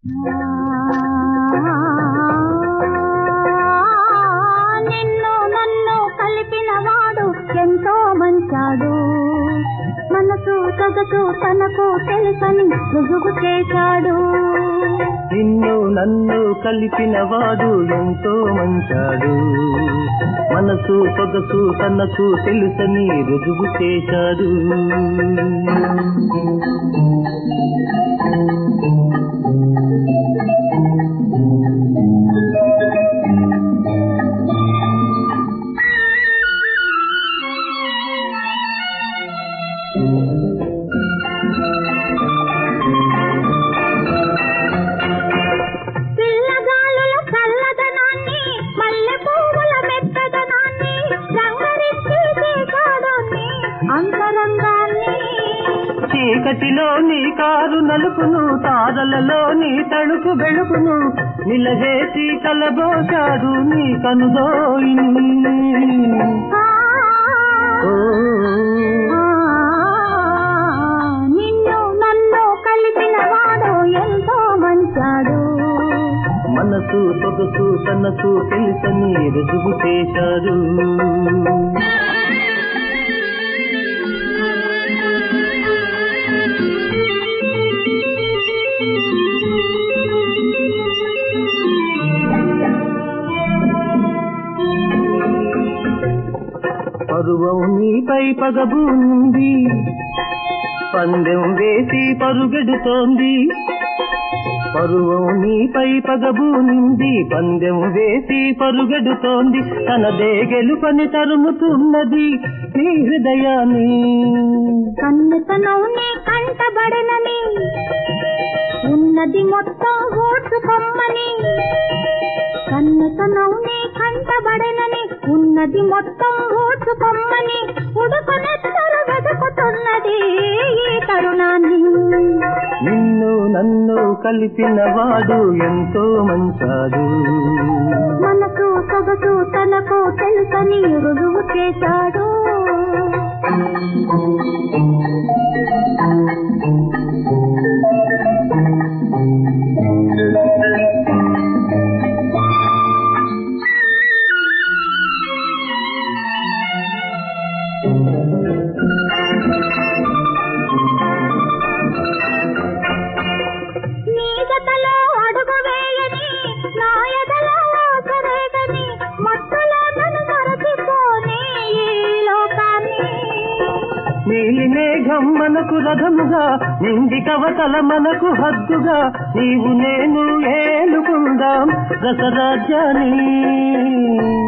నిన్ను నన్ను కలిపిన వాడు ఎంతో మంచాడు మనసు సొగసు తనకు తెలుసని రుజువు చేశాడు నిన్ను నన్ను కలిపిన వాడు ఎంతో మంచాడు మనసు సొగసు తనకు తెలుసని రుజువు చేశాడు పిల్లగాలుల చల్లదనాన్ని మల్లె పువ్వుల మెత్తదనాన్ని రంగరించి చేశాడోన్ని అంతరంగాన్ని చీకటిలో నీ కారు నలుపును తారలలో నీ తడుపు వెలుగును నిలవేసి కలబోశాడు నీ కనుదోయిని ఆ, ఓ, ఆ, నిన్ను నన్ను కలిపిన వాడు ఎంతో మంచాడు మనసు సొగసు తనకు తెలుసని రుజువు చేశాడు పరువం నీపై పగబూనింది పందెం వేసి పరుగెడుతోంది పరువం నీపై పగబూనింది పందెం వేసి పరుగెడుతోంది తనదే గెలుపని తరుముతున్నది నీ హృదయాన్ని కన్నెతనవునే కంటబడనని ఉన్నది మొత్తం ఓర్చుకొమ్మని కన్నెతనవునే కంటబడనని ఉన్నది మొత్తం ఓర్చుకొమ్మని ఉడుకునెత్తరు వెతుకుతున్నది ఈ తరుణాన్ని నిన్ను నన్ను కలిపిన వాడు ఎంతో మంచాడు మనసు సొగసు తనకు తెలుసని రుజువు చేశాడు నీ జతలో అడుగు వేయని నా ఎదలో ఆసరేగని మత్తులో నన్ను మరచిపోని ఈ లోకాన్ని నీలి మేఘం మనకు రథముగా నిండి కవతల మనకు హద్దుగా నీవు నేను ఏలుకుందాం రసరాజ్యాన్ని